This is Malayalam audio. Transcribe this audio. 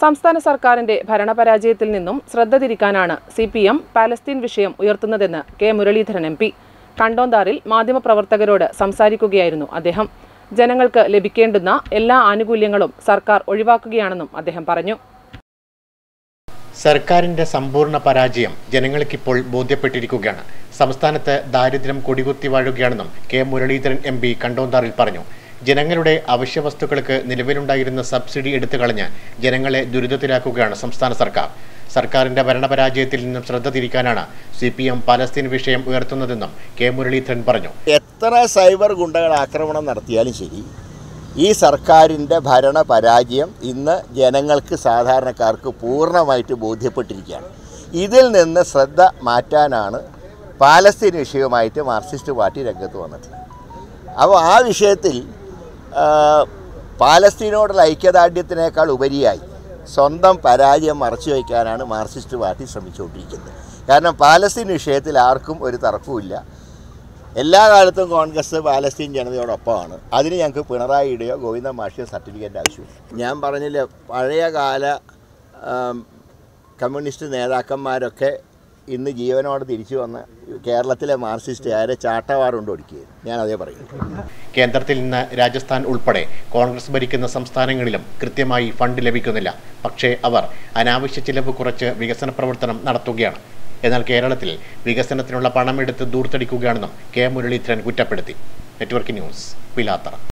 സംസ്ഥാന സർക്കാരിന്റെ ഭരണപരാജയത്തിൽ നിന്നും ശ്രദ്ധ തിരിക്കാനാണ് സി പി എം പാലസ്തീൻ വിഷയം ഉയർത്തുന്നതെന്ന് കെ മുരളീധരൻ എം പി കണ്ടോന്താറിൽ മാധ്യമപ്രവർത്തകരോട് സംസാരിക്കുകയായിരുന്നു അദ്ദേഹം ജനങ്ങൾക്ക് ലഭിക്കേണ്ടുന്ന എല്ലാ ആനുകൂല്യങ്ങളും സർക്കാർ ഒഴിവാക്കുകയാണെന്നും അദ്ദേഹം പറഞ്ഞു സർക്കാരിന്റെ സമ്പൂർണ്ണ പരാജയം ജനങ്ങൾക്കിപ്പോൾ ബോധ്യപ്പെട്ടിരിക്കുകയാണ് സംസ്ഥാനത്ത് ദാരിദ്ര്യം കൊടികുത്തി വാഴുകയാണെന്നും കെ മുരളീധരൻ എം പി കണ്ടോന്താറിൽ പറഞ്ഞു ജനങ്ങളുടെ അവശ്യ വസ്തുക്കൾക്ക് നിലവിലുണ്ടായിരുന്ന സബ്സിഡി എടുത്തു കളഞ്ഞ് ജനങ്ങളെ ദുരിതത്തിലാക്കുകയാണ് സംസ്ഥാന സർക്കാർ സർക്കാരിന്റെ ഭരണപരാജയത്തിൽ നിന്നും ശ്രദ്ധ തിരിക്കാനാണ് സി പി എം പലസ്തീൻ വിഷയം ഉയർത്തുന്നതെന്നും കെ മുരളീധരൻ പറഞ്ഞു എത്ര സൈബർ ഗുണ്ടകൾ ആക്രമണം നടത്തിയാലും ശരി ഈ സർക്കാരിൻ്റെ ഭരണ പരാജയം ഇന്ന് ജനങ്ങൾക്ക് സാധാരണക്കാർക്ക് പൂർണ്ണമായിട്ട് ബോധ്യപ്പെട്ടിരിക്കുകയാണ് ഇതിൽ നിന്ന് ശ്രദ്ധ മാറ്റാനാണ് പാലസ്തീൻ വിഷയവുമായിട്ട് മാർക്സിസ്റ്റ് പാർട്ടി രംഗത്ത് വന്നിട്ടുള്ളത് അപ്പോൾ ആ വിഷയത്തിൽ ആ, പാലസ്തീനോടുള്ള ഐക്യദാർഢ്യത്തിനേക്കാൾ ഉപരിയായി സ്വന്തം പരാജയം മറച്ചു വയ്ക്കാനാണ് മാർക്സിസ്റ്റ് പാർട്ടി ശ്രമിച്ചുകൊണ്ടിരിക്കുന്നത് കാരണം പാലസ്തീൻ വിഷയത്തിൽ ആർക്കും ഒരു തർക്കവുമില്ല എല്ലാ കാലത്തും കോൺഗ്രസ് പാലസ്തീൻ ജനതയോടൊപ്പമാണ് അതിന് ഞങ്ങൾക്ക് പിണറായിയുടെയോ ഗോവിന്ദ മാഷിയോ സർട്ടിഫിക്കറ്റ് ആവശ്യമില്ല ഞാൻ പറഞ്ഞില്ലേ പഴയ കാല ആം, കമ്മ്യൂണിസ്റ്റ് നേതാക്കന്മാരൊക്കെ ഇന്ന് ജീവനോടെ തിരിച്ചു വന്ന് കേരളത്തിലെ മാർക്സിസ്റ്റുകാരെ ചാട്ടവാറുകൊണ്ട് ഒടുക്കുകയാണ് ഞാൻ അതേ പറയും കേന്ദ്രത്തിൽ നിന്ന് രാജസ്ഥാൻ ഉൾപ്പെടെ കോൺഗ്രസ് ഭരിക്കുന്ന സംസ്ഥാനങ്ങളിലും കൃത്യമായി ഫണ്ട് ലഭിക്കുന്നില്ല പക്ഷേ അവർ അനാവശ്യ ചിലവ് കുറച്ച് വികസന പ്രവർത്തനം നടത്തുകയാണ് എന്നാൽ കേരളത്തിൽ വികസനത്തിനുള്ള പണമെടുത്ത് ദൂർത്തടിക്കുകയാണെന്നും കെ മുരളീധരൻ കുറ്റപ്പെടുത്തി നെറ്റ്വർക്ക് ന്യൂസ് പിലാത്തറ